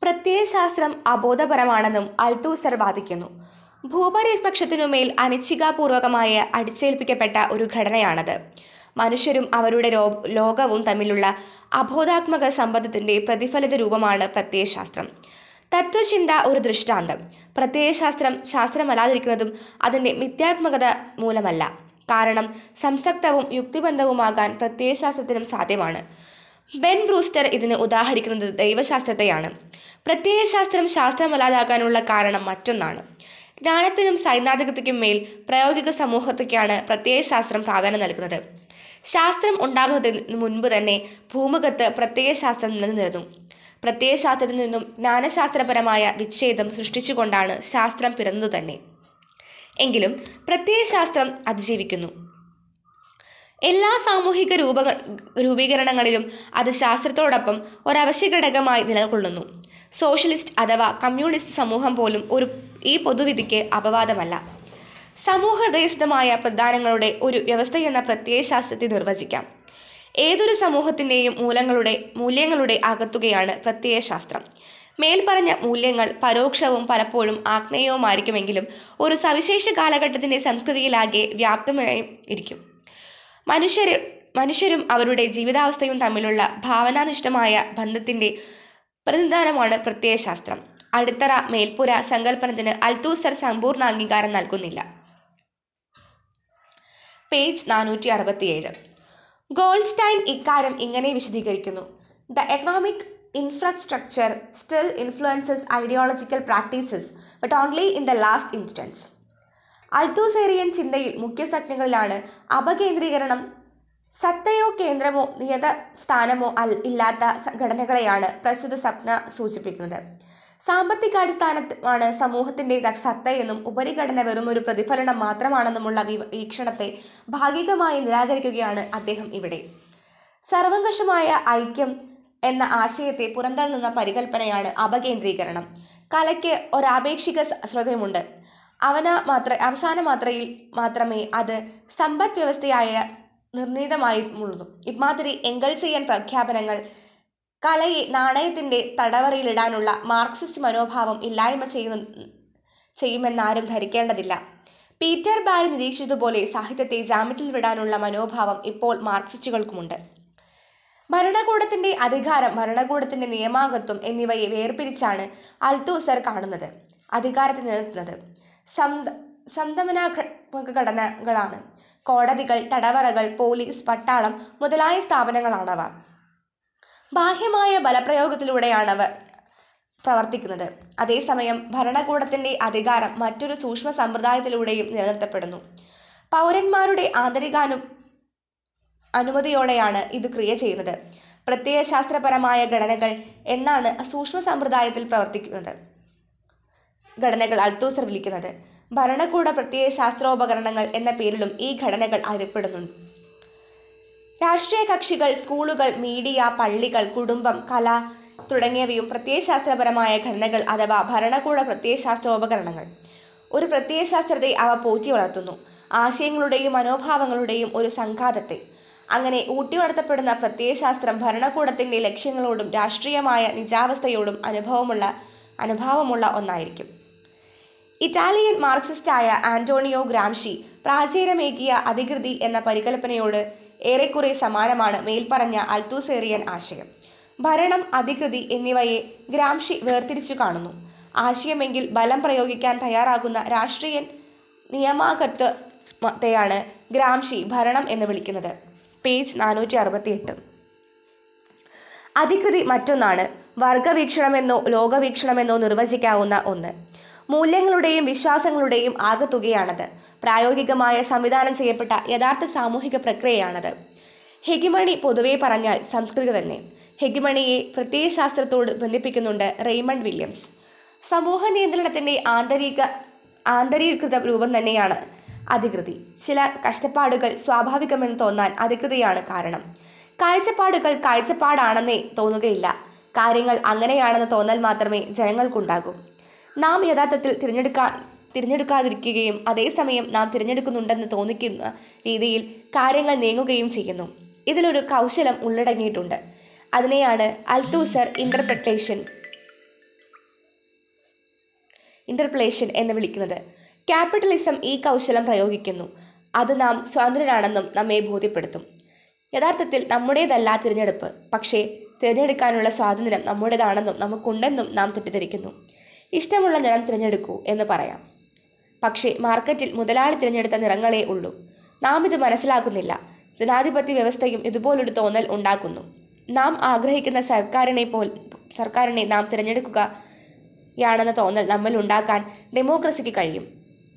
പ്രത്യയശാസ്ത്രം അബോധപരമാണെന്നും Althusser വാദിക്കുന്നു ഭൂപരിപക്ഷത്തിനുമേൽ അനിച്ഛികാപൂർവകമായ അടിച്ചേൽപ്പിക്കപ്പെട്ട ഒരു ഘടനയാണത് മനുഷ്യരും അവരുടെ രോ ലോകവും തമ്മിലുള്ള അബോധാത്മക സംബന്ധത്തിന്റെ പ്രതിഫലിത രൂപമാണ് പ്രത്യയശാസ്ത്രം തത്വചിന്ത ഒരു ദൃഷ്ടാന്തം പ്രത്യയശാസ്ത്രം ശാസ്ത്രമല്ലാതിരിക്കുന്നതും അതിൻ്റെ മിഥ്യാത്മകത മൂലമല്ല കാരണം സംസക്തവും യുക്തിബന്ധവുമാകാൻ പ്രത്യയശാസ്ത്രത്തിനും സാധ്യമാണ് ബെൻ ബ്രൂസ്റ്റർ ഇതിന് ഉദാഹരിക്കുന്നത് ദൈവശാസ്ത്രത്തെയാണ് പ്രത്യയശാസ്ത്രം ശാസ്ത്രമല്ലാതാകാനുള്ള കാരണം മറ്റൊന്നാണ് ജ്ഞാനത്തിനും സൈദ്ധാന്തികതയ്ക്കും മേൽ പ്രായോഗിക സമൂഹത്തേക്കാണ് പ്രത്യയശാസ്ത്രം പ്രാധാന്യം നൽകുന്നത് ശാസ്ത്രം ഉണ്ടാകുന്നതിന് മുൻപ് തന്നെ ഭൂമുഖത്ത് പ്രത്യയശാസ്ത്രം നിലനിന്നിരുന്നു പ്രത്യയശാസ്ത്രത്തിൽ നിന്നും ജ്ഞാനശാസ്ത്രപരമായ വിച്ഛേദം സൃഷ്ടിച്ചുകൊണ്ടാണ് ശാസ്ത്രം പിറന്നു തന്നെ എങ്കിലും പ്രത്യയശാസ്ത്രം അതിജീവിക്കുന്നു എല്ലാ സാമൂഹിക രൂപ രൂപീകരണങ്ങളിലും അത് ശാസ്ത്രത്തോടൊപ്പം ഒരവശ്യ ഘടകമായി നിലകൊള്ളുന്നു സോഷ്യലിസ്റ്റ് അഥവാ കമ്മ്യൂണിസ്റ്റ് സമൂഹം പോലും ഒരു ഈ പൊതുവിധിക്ക് അപവാദമല്ല സമൂഹദേശിതമായ പ്രധാനങ്ങളുടെ ഒരു വ്യവസ്ഥയെന്ന പ്രത്യയശാസ്ത്രത്തെ നിർവചിക്കാം ഏതൊരു സമൂഹത്തിൻ്റെയും മൂലങ്ങളുടെ മൂല്യങ്ങളുടെ ആകത്തുകയാണ് പ്രത്യയശാസ്ത്രം മേൽപ്പറഞ്ഞ മൂല്യങ്ങൾ പരോക്ഷവും പലപ്പോഴും ആഗ്നേയവുമായിരിക്കുമെങ്കിലും ഒരു സവിശേഷ കാലഘട്ടത്തിൻ്റെ സംസ്കൃതിയിലാകെ വ്യാപ്തമായി ഇരിക്കും മനുഷ്യർ മനുഷ്യരും അവരുടെ ജീവിതാവസ്ഥയും തമ്മിലുള്ള ഭാവനാനിഷ്ഠമായ ബന്ധത്തിൻ്റെ പ്രതിനിധാനമാണ് പ്രത്യയശാസ്ത്രം അടിത്തറ മേൽപ്പുര സങ്കല്പനത്തിന് അൽത്തൂസർ സമ്പൂർണ്ണ അംഗീകാരം നൽകുന്നില്ല പേജ് നാനൂറ്റി അറുപത്തിയേഴ് ഗോൾഡ്സ്റ്റൈൻ ഇക്കാര്യം ഇങ്ങനെ വിശദീകരിക്കുന്നു the economic infrastructure still influences ideological practices but only in the last instance Althusserian ചിന്തയിൽ മുഖ്യസജ്ഞകളിലാണ് അപകേന്ദ്രീകരണം സത്തയോ കേന്ദ്രമോ നിയത സ്ഥാനമോ അൽ ഇല്ലാത്ത ഘടനകളെയാണ് പ്രസ്തുത സ്വപ്ന സൂചിപ്പിക്കുന്നത് സാമ്പത്തികാടിസ്ഥാനമാണ് സമൂഹത്തിന്റെ സത്തയെന്നും ഉപരിഘടന വെറും ഒരു പ്രതിഫലനം മാത്രമാണെന്നുമുള്ള വീക്ഷണത്തെ ഭാഗികമായി നിരാകരിക്കുകയാണ് അദ്ദേഹം ഇവിടെ സർവങ്കഷമായ ഐക്യം എന്ന ആശയത്തെ പുറന്തള്ളുന്ന പരികൽപ്പനയാണ് അപകേന്ദ്രീകരണം കലയ്ക്ക് ഒരാപേക്ഷിക ശ്രദ്ധയുമുണ്ട് അവന മാത്ര അവസാന മാത്രയിൽ മാത്രമേ അത് സമ്പദ് വ്യവസ്ഥയായ നിർണീതമായിട്ടുള്ളൂ ഇമാതിരി എങ്കൽസിയൻ പ്രഖ്യാപനങ്ങൾ കലയെ നാണയത്തിൻ്റെ തടവറയിലിടാനുള്ള മാർക്സിസ്റ്റ് മനോഭാവം ഇല്ലായ്മ ചെയ്യുന്ന ചെയ്യുമെന്നാരും ധരിക്കേണ്ടതില്ല പീറ്റർ ബാരി നിരീക്ഷിച്ചതുപോലെ സാഹിത്യത്തെ ജാമ്യത്തിൽ വിടാനുള്ള മനോഭാവം ഇപ്പോൾ മാർക്സിസ്റ്റുകൾക്കുമുണ്ട് ഭരണകൂടത്തിന്റെ അധികാരം ഭരണകൂടത്തിന്റെ നിയമാകത്വം എന്നിവയെ വേർപിരിച്ചാണ് അൽത്തൂസർ കാണുന്നത് അധികാരത്തെ നിലനിർത്തുന്നത് സംത സംതമനാത്മക ഘടനകളാണ് കോടതികൾ തടവറകൾ പോലീസ് പട്ടാളം മുതലായ സ്ഥാപനങ്ങളാണവ ബാഹ്യമായ ബലപ്രയോഗത്തിലൂടെയാണവ പ്രവർത്തിക്കുന്നത് അതേസമയം ഭരണകൂടത്തിന്റെ അധികാരം മറ്റൊരു സൂക്ഷ്മ സമ്പ്രദായത്തിലൂടെയും നിലനിർത്തപ്പെടുന്നു പൗരന്മാരുടെ ആന്തരികാനു അനുമതിയോടെയാണ് ഇത് ക്രിയ ചെയ്യുന്നത് പ്രത്യയശാസ്ത്രപരമായ ഘടനകൾ എന്നാണ് സൂക്ഷ്മ സമ്പ്രദായത്തിൽ പ്രവർത്തിക്കുന്നത് ഘടനകൾ അൽത്തൂസർ വിളിക്കുന്നത് ഭരണകൂട പ്രത്യയ ശാസ്ത്രോപകരണങ്ങൾ എന്ന പേരിലും ഈ ഘടനകൾ അറിയപ്പെടുന്നുണ്ട് രാഷ്ട്രീയ കക്ഷികൾ സ്കൂളുകൾ മീഡിയ പള്ളികൾ കുടുംബം കല തുടങ്ങിയവയും പ്രത്യയശാസ്ത്രപരമായ ഘടനകൾ അഥവാ ഭരണകൂട പ്രത്യയശാസ്ത്രോപകരണങ്ങൾ ഒരു പ്രത്യയശാസ്ത്രത്തെ അവ പോറ്റി വളർത്തുന്നു ആശയങ്ങളുടെയും മനോഭാവങ്ങളുടെയും ഒരു സംഘാതത്തെ അങ്ങനെ ഊട്ടി വളർത്തപ്പെടുന്ന പ്രത്യയശാസ്ത്രം ഭരണകൂടത്തിന്റെ ലക്ഷ്യങ്ങളോടും രാഷ്ട്രീയമായ നിജാവസ്ഥയോടും അനുഭവമുള്ള അനുഭാവമുള്ള ഒന്നായിരിക്കും ഇറ്റാലിയൻ മാർക്സിസ്റ്റായ ആന്റോണിയോ ഗ്രാംഷി പ്രാചീനമേകിയ അധികൃതി എന്ന പരികൽപ്പനയോട് ഏറെക്കുറെ സമാനമാണ് മേൽപ്പറഞ്ഞ അൽത്തൂസേറിയൻ ആശയം ഭരണം അധികൃതി എന്നിവയെ ഗ്രാംഷി വേർതിരിച്ചു കാണുന്നു ആശയമെങ്കിൽ ബലം പ്രയോഗിക്കാൻ തയ്യാറാകുന്ന രാഷ്ട്രീയൻ നിയമാകത്വത്തെയാണ് ഗ്രാംഷി ഭരണം എന്ന് വിളിക്കുന്നത് പേജ് നാനൂറ്റി അറുപത്തി എട്ട് അധികൃതി മറ്റൊന്നാണ് വർഗവീക്ഷണമെന്നോ ലോകവീക്ഷണമെന്നോ നിർവചിക്കാവുന്ന ഒന്ന് മൂല്യങ്ങളുടെയും വിശ്വാസങ്ങളുടെയും ആകത്തുകയാണത് പ്രായോഗികമായ സംവിധാനം ചെയ്യപ്പെട്ട യഥാർത്ഥ സാമൂഹിക പ്രക്രിയയാണത് ഹെഗിമണി പൊതുവെ പറഞ്ഞാൽ സംസ്കൃതി തന്നെ ഹെഗിമണിയെ പ്രത്യയശാസ്ത്രത്തോട് ബന്ധിപ്പിക്കുന്നുണ്ട് റെയ്മണ്ട് വില്യംസ് സമൂഹ നിയന്ത്രണത്തിൻ്റെ ആന്തരിക ആന്തരീകൃത രൂപം തന്നെയാണ് അധികൃതി ചില കഷ്ടപ്പാടുകൾ സ്വാഭാവികമെന്ന് തോന്നാൻ അധികൃതിയാണ് കാരണം കാഴ്ചപ്പാടുകൾ കാഴ്ചപ്പാടാണെന്നേ തോന്നുകയില്ല കാര്യങ്ങൾ അങ്ങനെയാണെന്ന് തോന്നൽ മാത്രമേ ജനങ്ങൾക്കുണ്ടാകൂ നാം യഥാർത്ഥത്തിൽ തിരഞ്ഞെടുക്കാൻ തിരഞ്ഞെടുക്കാതിരിക്കുകയും അതേസമയം നാം തിരഞ്ഞെടുക്കുന്നുണ്ടെന്ന് തോന്നിക്കുന്ന രീതിയിൽ കാര്യങ്ങൾ നീങ്ങുകയും ചെയ്യുന്നു ഇതിലൊരു കൗശലം ഉള്ളടങ്ങിയിട്ടുണ്ട് അതിനെയാണ് അൽത്തൂസർ ഇൻ്റർപ്രട്ടേഷൻ ഇന്റർപ്ലേഷൻ എന്ന് വിളിക്കുന്നത് ക്യാപിറ്റലിസം ഈ കൗശലം പ്രയോഗിക്കുന്നു അത് നാം സ്വതന്ത്രരാണെന്നും നമ്മെ ബോധ്യപ്പെടുത്തും യഥാർത്ഥത്തിൽ നമ്മുടേതല്ല തിരഞ്ഞെടുപ്പ് പക്ഷേ തിരഞ്ഞെടുക്കാനുള്ള സ്വാതന്ത്ര്യം നമ്മുടേതാണെന്നും നമുക്കുണ്ടെന്നും നാം തെറ്റിദ്ധരിക്കുന്നു ഇഷ്ടമുള്ള നിറം തിരഞ്ഞെടുക്കൂ എന്ന് പറയാം പക്ഷേ മാർക്കറ്റിൽ മുതലാളി തിരഞ്ഞെടുത്ത നിറങ്ങളേ ഉള്ളൂ നാം ഇത് മനസ്സിലാക്കുന്നില്ല ജനാധിപത്യ വ്യവസ്ഥയും ഇതുപോലൊരു തോന്നൽ ഉണ്ടാക്കുന്നു നാം ആഗ്രഹിക്കുന്ന സർക്കാരിനെ പോൽ സർക്കാരിനെ നാം തിരഞ്ഞെടുക്കുകയാണെന്ന തോന്നൽ നമ്മൾ ഉണ്ടാക്കാൻ ഡെമോക്രസിക്ക് കഴിയും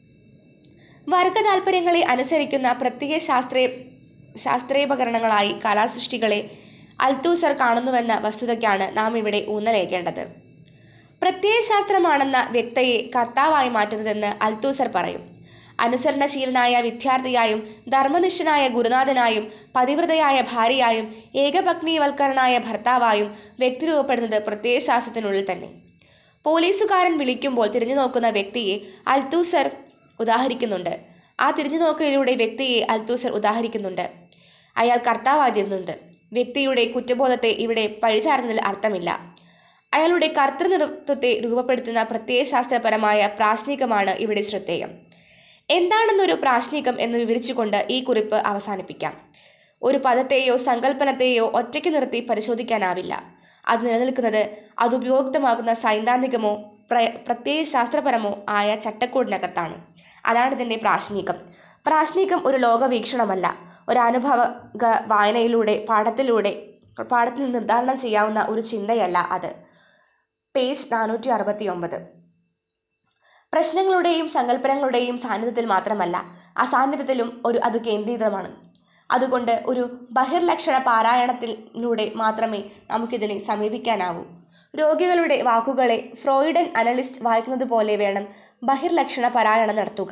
വർഗ താല്പര്യങ്ങളെ അനുസരിക്കുന്ന പ്രത്യയ ശാസ്ത്രീയ ശാസ്ത്രീയപകരണങ്ങളായി കലാസൃഷ്ടികളെ അൽത്തൂസർ കാണുന്നുവെന്ന വസ്തുതയ്ക്കാണ് നാം ഇവിടെ ഊന്നലേകേണ്ടത് പ്രത്യയശാസ്ത്രമാണെന്ന വ്യക്തയെ കർത്താവായി മാറ്റുന്നതെന്ന് അൽത്തൂസർ പറയും അനുസരണശീലനായ വിദ്യാർത്ഥിയായും ധർമ്മനിഷ്ഠനായ ഗുരുനാഥനായും പതിവ്രതയായ ഭാര്യയായും ഏകപത്നീവൽക്കരനായ ഭർത്താവായും വ്യക്തി രൂപപ്പെടുന്നത് പ്രത്യയശാസ്ത്രത്തിനുള്ളിൽ തന്നെ പോലീസുകാരൻ വിളിക്കുമ്പോൾ തിരിഞ്ഞു നോക്കുന്ന വ്യക്തിയെ അൽത്തൂസർ ഉദാഹരിക്കുന്നുണ്ട് ആ തിരിഞ്ഞു നോക്കലിലൂടെ വ്യക്തിയെ അൽത്തൂസർ ഉദാഹരിക്കുന്നുണ്ട് അയാൾ കർത്താവായിരുന്നുണ്ട് വ്യക്തിയുടെ കുറ്റബോധത്തെ ഇവിടെ പഴിചാരുന്നതിൽ അർത്ഥമില്ല അയാളുടെ കർത്തൃനൃത്വത്തെ രൂപപ്പെടുത്തുന്ന പ്രത്യയശാസ്ത്രപരമായ പ്രാശ്നികമാണ് ഇവിടെ ശ്രദ്ധേയം എന്താണെന്നൊരു പ്രാശ്നികം എന്ന് വിവരിച്ചുകൊണ്ട് ഈ കുറിപ്പ് അവസാനിപ്പിക്കാം ഒരു പദത്തെയോ സങ്കല്പനത്തെയോ ഒറ്റയ്ക്ക് നിർത്തി പരിശോധിക്കാനാവില്ല അത് നിലനിൽക്കുന്നത് അത് ഉപയുക്തമാകുന്ന സൈദ്ധാന്തികമോ പ്ര പ്രത്യയശാസ്ത്രപരമോ ആയ ചട്ടക്കൂടിനകത്താണ് അതാണ് ഇതിൻ്റെ പ്രാശ്നികം പ്രാശ്നികം ഒരു ലോകവീക്ഷണമല്ല ഒരു അനുഭവ വായനയിലൂടെ പാഠത്തിലൂടെ പാഠത്തിൽ നിർദ്ധാരണം ചെയ്യാവുന്ന ഒരു ചിന്തയല്ല അത് പേജ് നാനൂറ്റി അറുപത്തി ഒമ്പത് പ്രശ്നങ്ങളുടെയും സങ്കല്പനങ്ങളുടെയും സാന്നിധ്യത്തിൽ മാത്രമല്ല അസാന്നിധ്യത്തിലും ഒരു അത് കേന്ദ്രീകൃതമാണ് അതുകൊണ്ട് ഒരു ബഹിർലക്ഷണ പാരായണത്തിലൂടെ മാത്രമേ നമുക്കിതിനെ സമീപിക്കാനാവൂ രോഗികളുടെ വാക്കുകളെ ഫ്രോയിഡൻ അനലിസ്റ്റ് വായിക്കുന്നത് പോലെ വേണം ബഹിർലക്ഷണ പാരായണം നടത്തുക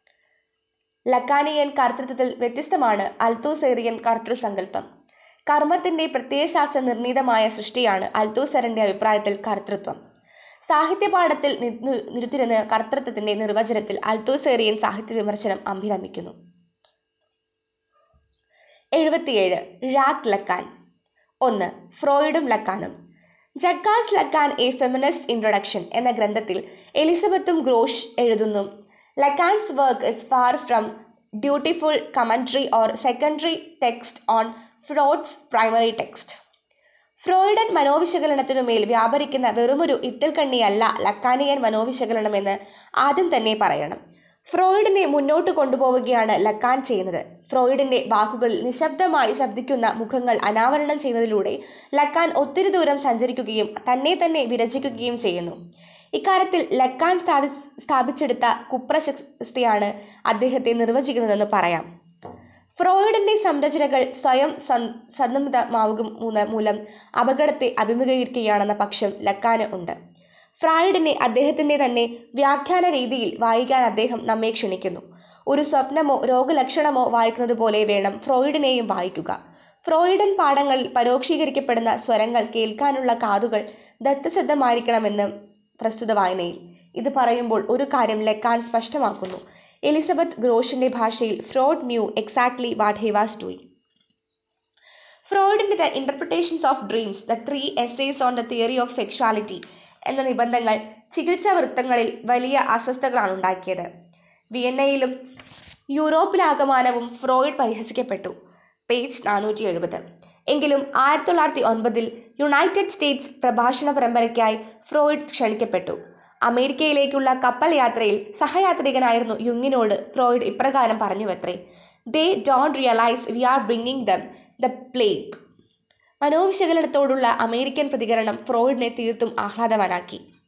ലക്കാനിയൻ കർത്തൃത്വത്തിൽ വ്യത്യസ്തമാണ് അൽത്തൂസേറിയൻ കർത്തൃസങ്കല്പം കർമ്മത്തിന്റെ പ്രത്യയശാസ്ത്ര നിർണീതമായ സൃഷ്ടിയാണ് അൽത്തൂസറിന്റെ അഭിപ്രായത്തിൽ കർത്തൃത്വം സാഹിത്യപാഠത്തിൽ നിരുത്തിരുന്ന കർത്തൃത്വത്തിന്റെ നിർവചനത്തിൽ അൽത്തൂസേറിയൻ സാഹിത്യ വിമർശനം അഭിരമിക്കുന്നു എഴുപത്തിയേഴ് ഴാക്ക് ലക്കാൻ ഒന്ന് ഫ്രോയിഡും ലക്കാനും Jacques Lacan A feminist introduction എന്ന ഗ്രന്ഥത്തിൽ എലിസബത്തും ഗ്രോഷ് എഴുതുന്നു Lacan's work is far from dutiful commentary or secondary text on Freud's primary text Freudian മനോവിശകലനത്തിനുമേൽ വ്യാപരിക്കുന്ന വെറുമൊരു ഇത്തിൽക്കണ്ണിയല്ല ലക്കാനിയൻ മനോവിശകലനമെന്ന് ആദ്യം തന്നെ പറയണം ഫ്രോയിഡിനെ മുന്നോട്ട് കൊണ്ടുപോവുകയാണ് ലക്കാൻ ചെയ്യുന്നത് ഫ്രോയിഡിന്റെ വാക്കുകളിൽ നിശബ്ദമായി ശബ്ദിക്കുന്ന മുഖങ്ങൾ അനാവരണം ചെയ്യുന്നതിലൂടെ ലക്കാൻ ഒത്തിരി ദൂരം സഞ്ചരിക്കുകയും തന്നെ തന്നെ വിരചിക്കുകയും ചെയ്യുന്നു ഇക്കാര്യത്തിൽ ലക്കാൻ സ്ഥാപി സ്ഥാപിച്ചെടുത്ത കുപ്രശസ്തിയാണ് അദ്ദേഹത്തെ നിർവചിക്കുന്നതെന്ന് പറയാം ഫ്രോയിഡിന്റെ സംരചനകൾ സ്വയം സന്നദ്ധമാവുക മൂലം അപകടത്തെ അഭിമുഖീകരിക്കുകയാണെന്ന പക്ഷം ലക്കാന് ഉണ്ട് ഫ്രായിഡിനെ അദ്ദേഹത്തിൻ്റെ തന്നെ വ്യാഖ്യാന രീതിയിൽ വായിക്കാൻ അദ്ദേഹം നമ്മെ ക്ഷണിക്കുന്നു ഒരു സ്വപ്നമോ രോഗലക്ഷണമോ വായിക്കുന്നത് പോലെ വേണം ഫ്രോയിഡിനെയും വായിക്കുക ഫ്രോയിഡൻ പാഠങ്ങളിൽ പരോക്ഷീകരിക്കപ്പെടുന്ന സ്വരങ്ങൾ കേൾക്കാനുള്ള കാതുകൾ ദത്തസിദ്ധമായിരിക്കണമെന്ന് പ്രസ്തുത വായനയിൽ ഇത് പറയുമ്പോൾ ഒരു കാര്യം ലെക്കാൻ സ്പഷ്ടമാക്കുന്നു എലിസബത്ത് ഗ്രോഷിന്റെ ഭാഷയിൽ Freud knew exactly what he was doing ഫ്രോയിഡിൻ്റെ the interpretations of dreams the three essays on the theory of sexuality എന്ന നിബന്ധങ്ങൾ ചികിത്സാ വൃത്തങ്ങളിൽ വലിയ അസ്വസ്ഥതകളാണ് ഉണ്ടാക്കിയത് വിയന്നയിലും യൂറോപ്പിലാകമാനവും ഫ്രോയിഡ് പരിഹസിക്കപ്പെട്ടു പേജ് നാനൂറ്റി എഴുപത് എങ്കിലും ആയിരത്തി തൊള്ളായിരത്തി ഒൻപതിൽ യുണൈറ്റഡ് സ്റ്റേറ്റ്സ് പ്രഭാഷണ പരമ്പരയ്ക്കായി ഫ്രോയിഡ് ക്ഷണിക്കപ്പെട്ടു അമേരിക്കയിലേക്കുള്ള കപ്പൽ യാത്രയിൽ സഹയാത്രികനായിരുന്നു യുങ്ങിനോട് ഫ്രോയിഡ് ഇപ്രകാരം പറഞ്ഞുവത്രേ they don't realise we are bringing them the plague മനോവിശകലനത്തോടുള്ള അമേരിക്കൻ പ്രതികരണം ഫ്രോയിഡിനെ തീർത്തും ആഹ്ലാദവാനാക്കി